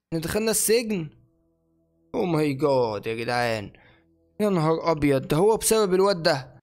احنا دخلنا السجن او ماي جاد يا جدعان يا نهار ابيض ده هو بسبب الواد ده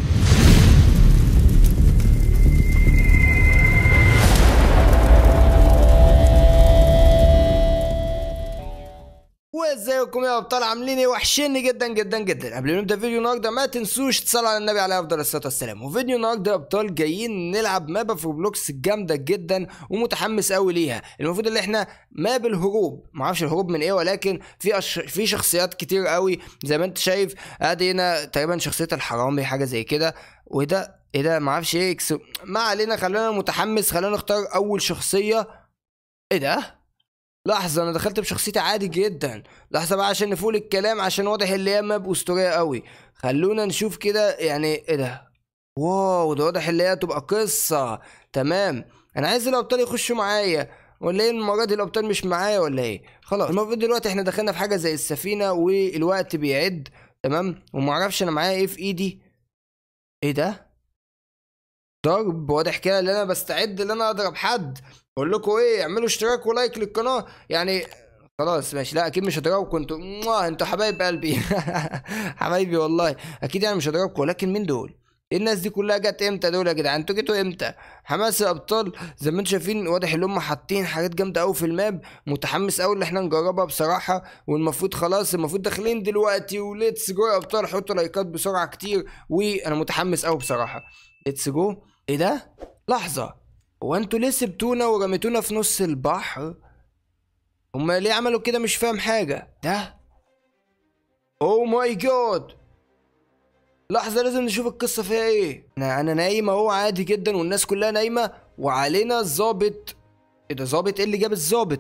وازيكم يا ابطال عاملين ايه وحشني جدا جدا جدا قبل ما نبدا فيديو النهارده ما تنسوش تصلوا على النبي عليه افضل الصلاه والسلام وفيديو النهارده يا ابطال جايين نلعب مابا في روبلوكس جامده جدا ومتحمس قوي ليها المفروض ان احنا ماب الهروب ما اعرفش الهروب من ايه ولكن في أش... في شخصيات كتير قوي زي ما انت شايف ادي هنا تقريبا شخصيه الحرامي حاجه زي كده وده ايه ده ما اعرفش ايه اكس ما علينا خلينا متحمس خلينا نختار اول شخصيه ايه ده لحظة أنا دخلت بشخصيتي عادي جدا لحظة بقى عشان نفوق الكلام عشان واضح اللي هي ماب أسطورية قوي خلونا نشوف كده يعني إيه ده واو ده واضح اللي هي تبقى قصة تمام أنا عايز الأبطال يخشوا معايا ولا ايه المرة دي الأبطال مش معايا ولا ايه خلاص المفروض دلوقتي احنا دخلنا في حاجة زي السفينة والوقت بيعد تمام ومعرفش أنا معايا ايه في إيدي ايه ده ضرب واضح كده ان انا بستعد ان انا اضرب حد بقول لكم ايه اعملوا اشتراك ولايك للقناه يعني خلاص ماشي لا اكيد مش هضربكم انتوا مواه، انتوا حبايب قلبي حبايبي والله اكيد يعني مش هضربكم ولكن مين دول ايه الناس دي كلها جت امتى دول يا جدعان انتوا جيتوا امتى حماس الابطال زي ما انتم شايفين واضح ان هم حاطين حاجات جامده قوي في الماب متحمس قوي ان احنا نجربها بصراحه والمفروض خلاص المفروض داخلين دلوقتي وليتس جو يا ابطال حطوا لايكات بسرعه كتير وانا متحمس قوي بصراحه ليتس جو ايه ده لحظه هو انتوا ليه سبتونا ورميتونا في نص البحر هما ليه عملوا كده مش فاهم حاجه ده اوه ماي جاد لحظه لازم نشوف القصه فيها ايه انا انا نايمه اهو عادي جدا والناس كلها نايمه وعلينا الظابط ايه ده ظابط ايه اللي جاب الظابط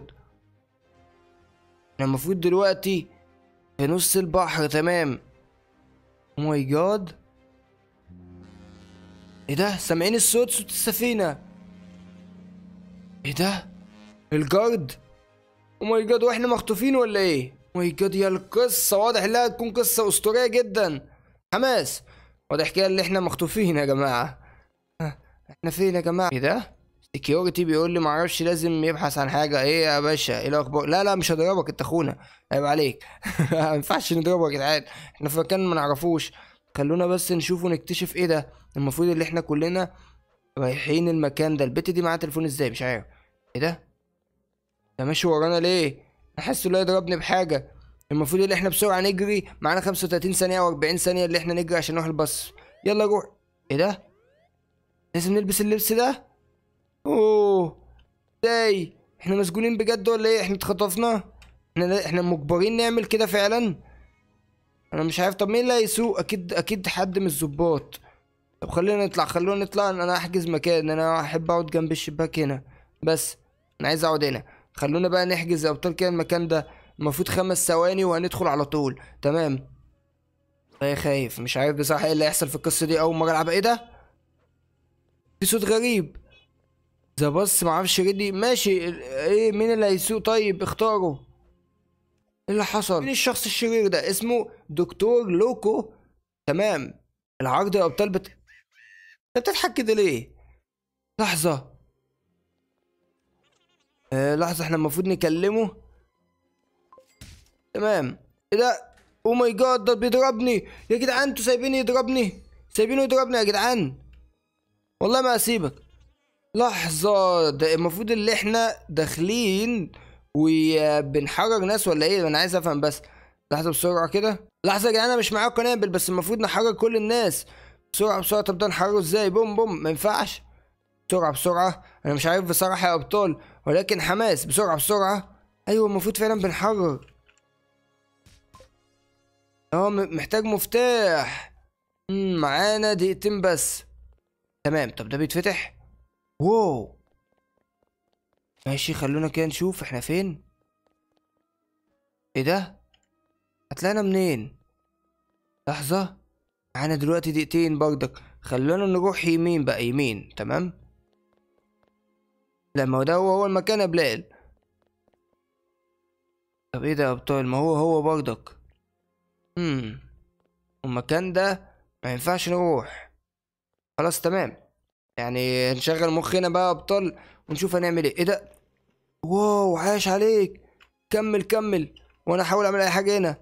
احنا المفروض دلوقتي في نص البحر تمام ماي جاد ايه ده سامعين الصوت صوت السفينه ايه ده الجارد او ماي جاد واحنا مخطوفين ولا ايه ماي جاد يا القصه واضح انها تكون قصه اسطوريه جدا حماس واضح كده ان احنا مخطوفين يا جماعه ها، احنا فين يا جماعه ايه ده سكيورتي بيقول لي معرفش لازم يبحث عن حاجه ايه يا باشا ايه الاخبار لا لا مش هضربك انت اخونا عيب عليك ما ينفعش نضربك يا جدعان احنا في مكان ما نعرفوش خلونا بس نشوف ونكتشف ايه ده المفروض ان احنا كلنا رايحين المكان ده البت دي معاها تليفون ازاي مش عارف ايه ده ده ماشي ورانا ليه احس لا يضربني بحاجه المفروض ان احنا بسرعه نجري معانا 35 ثانيه او 40 ثانيه اللي احنا نجري عشان نروح الباص يلا روح ايه ده لازم نلبس اللبس ده اوه ازاي احنا مسجونين بجد ولا ايه احنا اتخطفنا احنا احنا مجبرين نعمل كده فعلا انا مش عارف طب مين اللي هيسوق اكيد اكيد حد من الظباط طب خلينا نطلع خلونا نطلع انا احجز مكان انا احب اقعد جنب الشباك هنا بس انا عايز اقعد هنا خلونا بقى نحجز يا ابطال كده المكان ده المفروض خمس ثواني وهندخل على طول تمام ايه خايف مش عارف بصراحه ايه اللي هيحصل في القصه دي اول مره العبها ايه ده في صوت غريب ذا بص معرفش ريدي ماشي ال- ايه مين اللي هيسوق طيب اختاروا ايه اللي حصل مين الشخص الشرير ده اسمه دكتور لوكو تمام العرض يا ابطال بت... انت بتضحك كده ليه لحظه آه لحظه احنا المفروض نكلمه تمام ايه ده او ماي جاد ده بيضربني يا جدعان انتوا سايبيني يضربني سايبينه يضربني يا جدعان والله ما اسيبك لحظة ده المفروض اللي احنا داخلين وبنحرر ناس ولا ايه انا عايز افهم بس لحظة بسرعة كده لحظة يا جدعان انا مش معايا قنابل بس المفروض نحرر كل الناس بسرعة بسرعة طب ده نحرره ازاي بوم بوم ما ينفعش بسرعة بسرعة انا مش عارف بصراحة يا ابطال ولكن حماس بسرعة بسرعة ايوه المفروض فعلا بنحرر اه م- محتاج مفتاح مم، معانا دقيقتين بس تمام طب ده بيتفتح واو ماشي خلونا كده نشوف احنا فين ايه ده هتلاقينا منين لحظة معانا دلوقتي دقيقتين برضك خلونا نروح يمين بقى يمين تمام لا ما هو ده هو هو المكان يا بلال طب ايه ده يا ابطال ما هو هو برضك امم المكان ده ما ينفعش نروح خلاص تمام يعني نشغل مخنا بقى يا ابطال ونشوف هنعمل ايه ايه ده واو عاش عليك كمل كمل وانا احاول اعمل اي حاجه هنا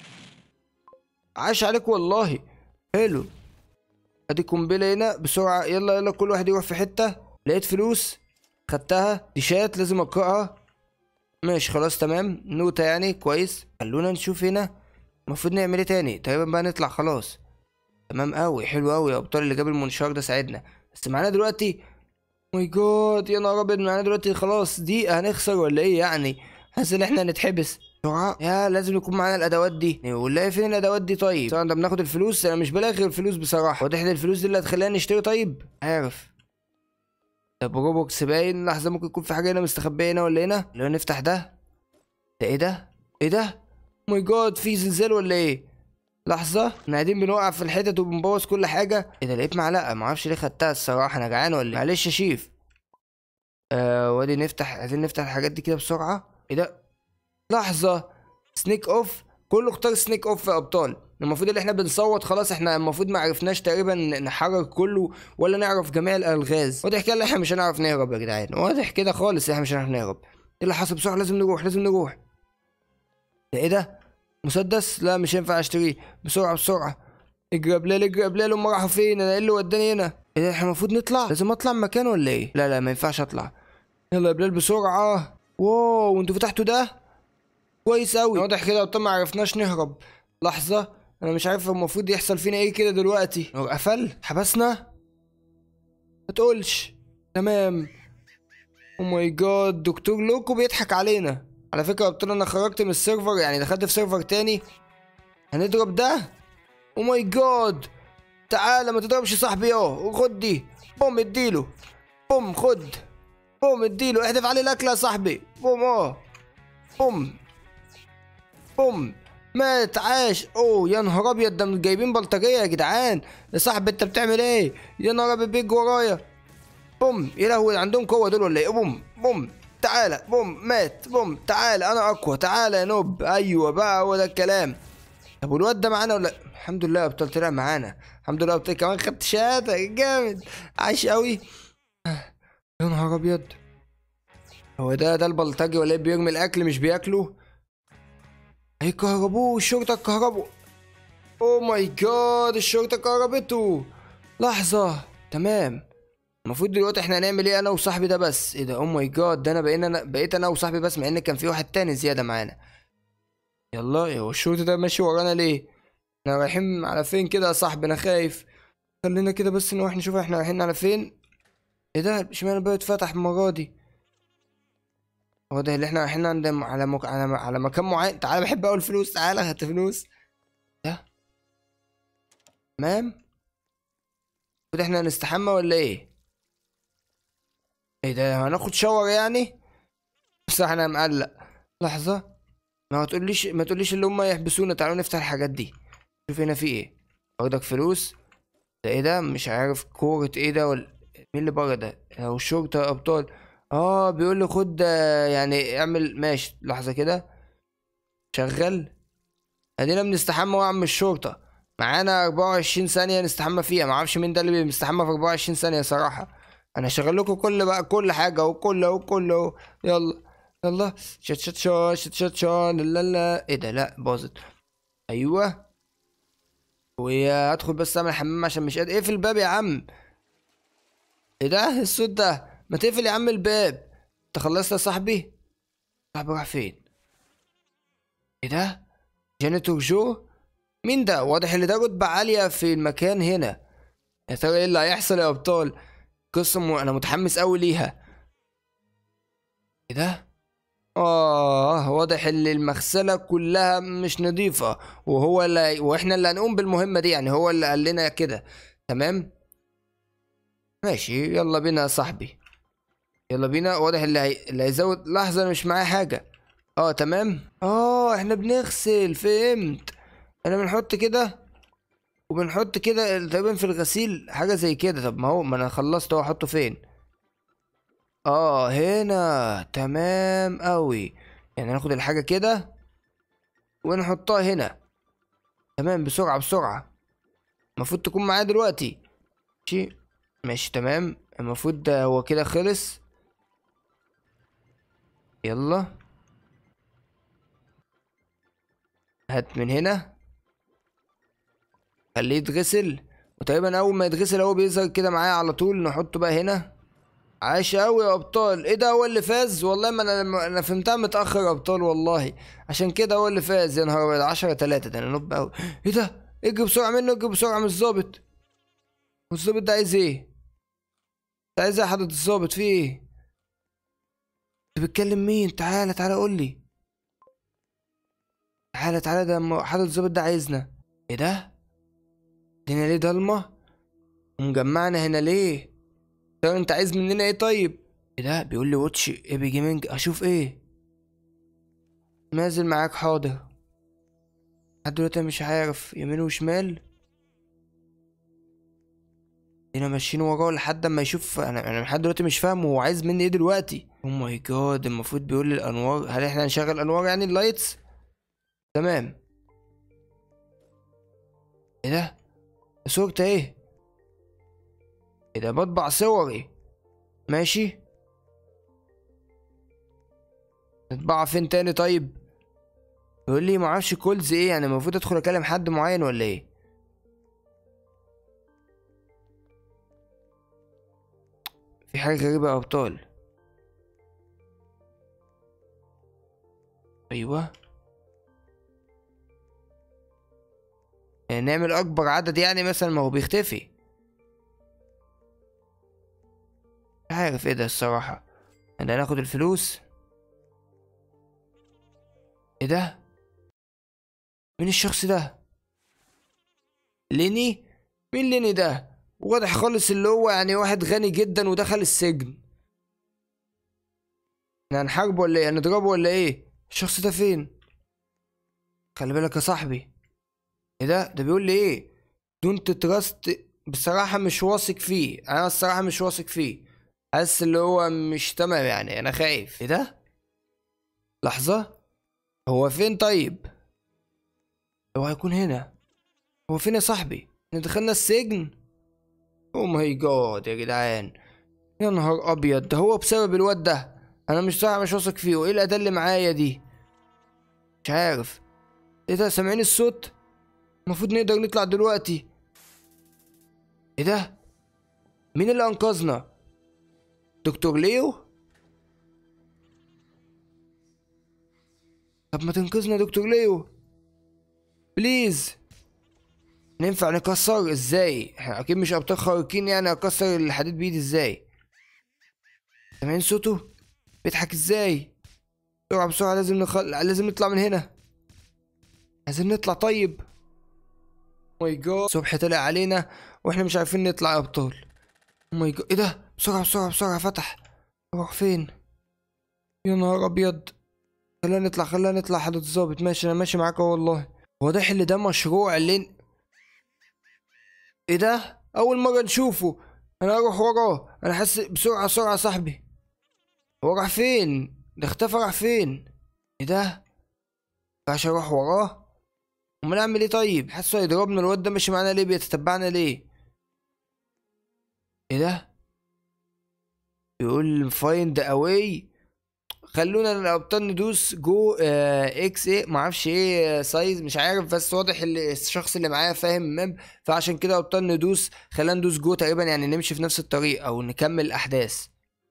عاش عليك والله حلو ادي قنبله هنا بسرعه يلا يلا كل واحد يروح في حته لقيت فلوس خدتها ديشات لازم اقراها ماشي خلاص تمام نوتة يعني كويس خلونا نشوف هنا المفروض نعمل ايه تاني تقريبا بقى نطلع خلاص تمام قوي حلو قوي يا ابطال اللي جاب المنشار ده ساعدنا بس معانا دلوقتي ماي جاد يا نهار ابيض معانا دلوقتي خلاص دي هنخسر ولا ايه يعني حاسس ان احنا هنتحبس بسرعة يا لازم يكون معانا الادوات دي ونلاقي فين الادوات دي طيب طبعا ده بناخد الفلوس انا مش بلاقي غير الفلوس بصراحة واضح ان الفلوس دي اللي هتخلينا نشتري طيب عارف طب روبوكس باين لحظة ممكن يكون في حاجة هنا مستخبية هنا ولا هنا لو نفتح ده ده ايه ده ايه ده ماي جاد في زلزال ولا ايه لحظة احنا قاعدين بنوقع في الحتت وبنبوظ كل حاجة ايه ده لقيت معلقة معرفش ليه خدتها الصراحة انا جعان ولا إيه؟ معلش يا شيف آه وادي نفتح عايزين نفتح الحاجات دي كده بسرعة ايه ده لحظة سنيك اوف كله اختار سنيك اوف يا ابطال المفروض اللي احنا بنصوت خلاص احنا المفروض ما عرفناش تقريبا نحرر كله ولا نعرف جميع الالغاز واضح كده ان احنا مش هنعرف نهرب يا جدعان واضح كده خالص احنا مش هنعرف نهرب ايه اللي حصل بسرعة لازم نروح لازم نروح ده ايه ده مسدس لا مش هينفع اشتريه بسرعة بسرعة اجري يا بلال اجري يا بلال هم راحوا فين انا ايه اللي وداني هنا ايه ده احنا المفروض نطلع لازم اطلع من مكان ولا ايه لا لا ما ينفعش اطلع يلا يا بلال بسرعة واو انتوا فتحتوا ده كويس اوي واضح كده طب ما عرفناش نهرب لحظة انا مش عارف المفروض يحصل فينا ايه كده دلوقتي هو قفل حبسنا ما تقولش تمام او ماي جاد دكتور لوكو بيضحك علينا على فكرة يا ابطال انا خرجت من السيرفر يعني دخلت في سيرفر تاني هنضرب ده او ماي جاد تعالى ما تضربش صاحبي اهو خد دي بوم اديله بوم خد بوم اديله احذف عليه الاكل يا صاحبي بوم اه بوم بوم مات عاش اوه يا نهار ابيض ده جايبين بلطجيه يا جدعان يا صاحبي انت بتعمل ايه يا نهار ابيض بيجي ورايا بوم يا لهوي عندهم قوه دول ولا ايه بوم بوم تعالى بوم مات بوم تعالى انا اقوى تعالى يا نوب ايوه بقى هو ده الكلام طب والواد ده معانا ولا الحمد لله ابطال طلع معانا الحمد لله ابطال كمان خدت شهاده جامد عاش قوي يا نهار ابيض هو ده ده البلطجي ولا ايه بيرمي الاكل مش بياكله هيكهربوه الشرطه كهربوا او ماي جاد الشرطه كهربته لحظه تمام المفروض دلوقتي احنا هنعمل ايه انا وصاحبي ده بس ايه ده او ماي جاد ده انا بقينا أنا بقيت انا وصاحبي بس مع ان كان في واحد تاني زياده معانا يلا هو الشرطي ده ماشي ورانا ليه احنا رايحين على فين كده يا صاحبي انا خايف خلينا كده بس نروح نشوف احنا رايحين على فين ايه ده اشمعنى الباب اتفتح المره دي هو ده اللي احنا رايحين عند على مك... على على مكان معين تعالى بحب اقول فلوس تعالى هات فلوس ده تمام المفروض احنا هنستحمى ولا ايه ايه ده هناخد شاور يعني بس انا مقلق لحظة ما تقوليش ما تقوليش اللي هم يحبسونا تعالوا نفتح الحاجات دي شوف هنا في ايه واخدك فلوس ده ايه ده مش عارف كورة ايه ده ولا مين اللي بره ده لو الشرطة يا ابطال اه بيقول لي خد آه، يعني اعمل ماشي لحظة كده شغل ادينا بنستحمى يا عم الشرطة معانا 24 ثانية نستحمى فيها معرفش مين ده اللي بيستحمى في 24 ثانية صراحة انا هشغل لكم كل بقى كل حاجة وكله وكله يلا يلا شت شت شا شت شت شا لا لا لا ايه ده لا باظت ايوه ويا ادخل بس اعمل حمام عشان مش قادر اقفل الباب يا عم ايه ده الصوت ده ما تقفل يا عم الباب انت خلصت يا صاحبي صاحبي راح فين ايه ده جانيتور جو مين ده واضح ان ده رتبة عالية في المكان هنا يا ترى ايه اللي هيحصل يا ابطال قصة م... انا متحمس قوي ليها ايه ده اه واضح ان المغسلة كلها مش نظيفة وهو اللي واحنا اللي هنقوم بالمهمة دي يعني هو اللي قال لنا كده تمام ماشي يلا بينا يا صاحبي يلا بينا واضح اللي, هي... اللي هيزود لحظة انا مش معايا حاجة اه تمام اه احنا بنغسل فهمت احنا بنحط كده وبنحط كده تقريبا في الغسيل حاجة زي كده طب ما هو ما انا خلصت اهو احطه فين اه هنا تمام قوي يعني ناخد الحاجة كده ونحطها هنا تمام بسرعة بسرعة المفروض تكون معايا دلوقتي ماشي ماشي تمام المفروض ده هو كده خلص يلا هات من هنا خليه يتغسل وتقريبا اول ما يتغسل هو بيظهر كده معايا على طول نحطه بقى هنا عاش قوي يا ابطال ايه ده هو اللي فاز والله ما انا انا فهمتها متاخر يا ابطال والله عشان كده هو اللي فاز يا نهار ابيض 10 3 ده انا نوب قوي ايه ده اجري بسرعه منه اجري بسرعه من الظابط والظابط ده عايز ايه انت عايز ايه يا حضرة الظابط في ايه انت بتكلم مين تعالى تعالى قول لي تعالى تعالى ده م- حضرة الظابط ده عايزنا ايه ده هنا ليه ضلمة ومجمعنا هنا ليه طب انت عايز مننا ايه طيب ايه ده بيقول لي واتش ايبي جيمنج اشوف ايه نازل معاك حاضر لحد دلوقتي مش عارف يمين وشمال هنا ماشيين وراه لحد اما يشوف انا انا لحد دلوقتي مش فاهم هو عايز مني ايه دلوقتي او ماي جاد المفروض بيقول لي الانوار هل احنا هنشغل انوار يعني اللايتس تمام ايه ده صورتي ايه ايه ده بطبع صوري ماشي نطبعها فين تاني طيب يقول لي معرفش كولز ايه يعني المفروض ادخل اكلم حد معين ولا ايه في حاجة غريبة يا ابطال ايوه يعني نعمل اكبر عدد يعني مثلا ما هو بيختفي مش عارف ايه ده الصراحة انا هناخد الفلوس ايه ده مين الشخص ده ليني مين ليني ده واضح خالص اللي هو يعني واحد غني جدا ودخل السجن احنا هنحاربه ولا ايه هنضربه ولا ايه الشخص ده فين خلي بالك يا صاحبي ايه ده ده بيقول لي ايه دونت تراست بصراحة مش واثق فيه انا الصراحة مش واثق فيه حاسس اللي هو مش تمام يعني انا خايف ايه ده لحظة هو فين طيب هو هيكون هنا هو فين يا صاحبي احنا دخلنا السجن او ماي جاد يا جدعان يا نهار ابيض ده هو بسبب الواد ده انا مش صح مش واثق فيه وايه الاداة اللي معايا دي مش عارف ايه ده سامعين الصوت المفروض نقدر نطلع دلوقتي ايه ده مين اللي انقذنا دكتور ليو طب ما تنقذنا يا دكتور ليو بليز ننفع نكسر ازاي احنا اكيد مش ابطال خارقين يعني اكسر الحديد بايدي ازاي سامعين صوته بيضحك ازاي بسرعة بسرعة لازم نخل... لازم نطلع من هنا عايزين نطلع طيب ماي جاد صبح طلع علينا واحنا مش عارفين نطلع يا ابطال ماي جاد ايه ده بسرعة بسرعة بسرعة فتح اروح فين يا نهار ابيض خلينا نطلع خلينا نطلع حضرة الظابط ماشي انا ماشي معاك اهو والله واضح ان ده مشروع اللي ايه ده اول مرة نشوفه انا اروح وراه انا حاسس بسرعة بسرعة يا صاحبي هو راح فين ده اختفى راح فين ايه ده مينفعش اروح وراه امال اعمل ايه طيب حاسه هيضربنا الواد ده ماشي معانا ليه بيتتبعنا ليه ايه ده يقول فايند اواي خلونا الابطال ندوس جو آه اكس ايه معرفش ايه سايز مش عارف بس واضح اللي الشخص اللي معايا فاهم ماب فعشان كده ابطال ندوس خلينا ندوس جو تقريبا يعني نمشي في نفس الطريق او نكمل الاحداث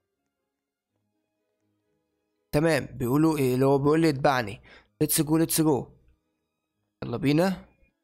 تمام بيقولوا ايه اللي هو بيقول لي اتبعني ليتس جو ليتس جو يلا بينا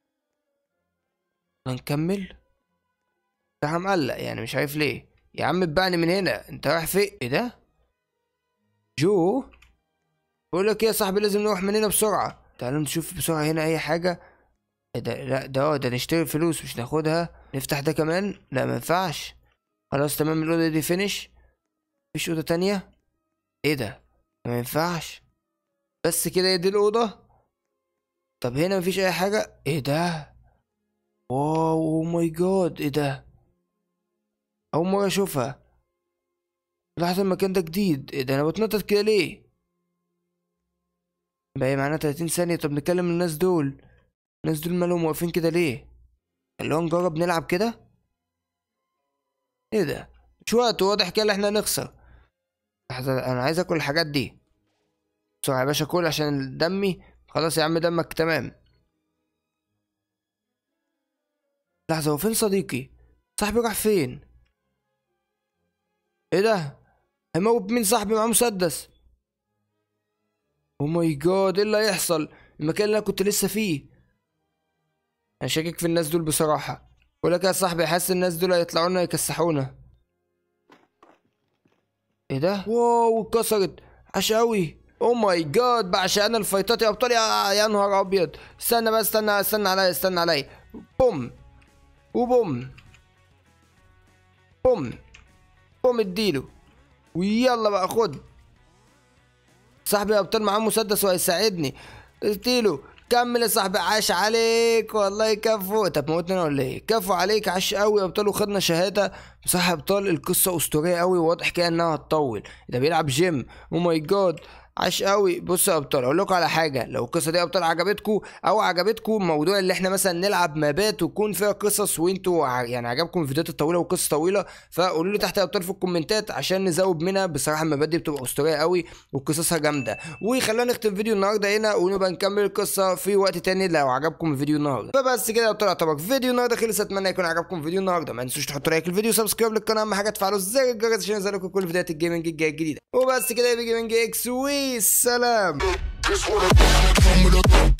هنكمل ده مقلق يعني مش عارف ليه يا عم اتبعني من هنا انت رايح فين ايه ده جو بقول لك ايه يا صاحبي لازم نروح من هنا بسرعه تعالوا نشوف بسرعه هنا اي حاجه ايه ده لا ده اه ده نشتري فلوس مش ناخدها نفتح ده كمان لا ما ينفعش خلاص تمام الاوضه دي فينش مفيش اوضه تانية ايه ده ما ينفعش بس كده هي دي الاوضه طب هنا مفيش اي حاجه ايه ده واو او ماي جاد ايه ده اول مره اشوفها لاحظ المكان ده جديد ايه ده انا بتنطط كده ليه باقي معانا 30 ثانيه طب نكلم الناس دول الناس دول مالهم واقفين كده ليه خلونا نجرب نلعب كده ايه ده مش وقت واضح كده إن احنا هنخسر لحظة انا عايز اكل الحاجات دي بسرعة يا باشا كل عشان دمي خلاص يا عم دمك تمام لحظة هو فين صديقي؟ صاحبي راح فين؟ ايه ده؟ هيموت مين صاحبي معاه مسدس؟ او ماي جاد ايه اللي هيحصل؟ المكان اللي انا كنت لسه فيه انا شاكك في الناس دول بصراحة ولك يا صاحبي حاسس الناس دول هيطلعوا لنا يكسحونا ايه ده؟ واو اتكسرت عاش قوي او ماي جاد بعشق انا الفايتات يا ابطال يا يا نهار ابيض استنى بس استنى استنى عليا استنى عليا بوم وبوم بوم بوم اديله ويلا بقى خد صاحبي يا ابطال معاه مسدس وهيساعدني اديله كمل يا صاحبي عاش عليك والله كفو طب موتنا انا ولا ايه كفو عليك عاش قوي يا ابطال وخدنا شهاده بصراحه يا ابطال القصه اسطوريه قوي وواضح كده انها هتطول ده بيلعب جيم او ماي جاد عاش قوي بصوا يا ابطال اقول لكم على حاجه لو القصه دي يا ابطال عجبتكم او عجبتكم موضوع اللي احنا مثلا نلعب مابات ويكون فيها قصص وانتوا ع- يعني عجبكم الفيديوهات الطويله والقصص طويله فقولوا لي تحت يا ابطال في الكومنتات عشان نزود منها بصراحه المابات دي بتبقى اسطوريه قوي وقصصها جامده وخلونا نختم فيديو النهارده هنا ونبقى نكمل القصه في وقت تاني لو عجبكم الفيديو النهارده فبس كده يا ابطال يعتبر فيديو النهارده خلص اتمنى يكون عجبكم فيديو النهارده ما تنسوش تحطوا لايك الفيديو سبسكرايب للقناه اهم حاجه تفعلوا زر الجرس عشان ينزل لكم كل فيديوهات الجيمنج الجايه الجديده وبس كده يا جيمنج اكس والسلام This what I'm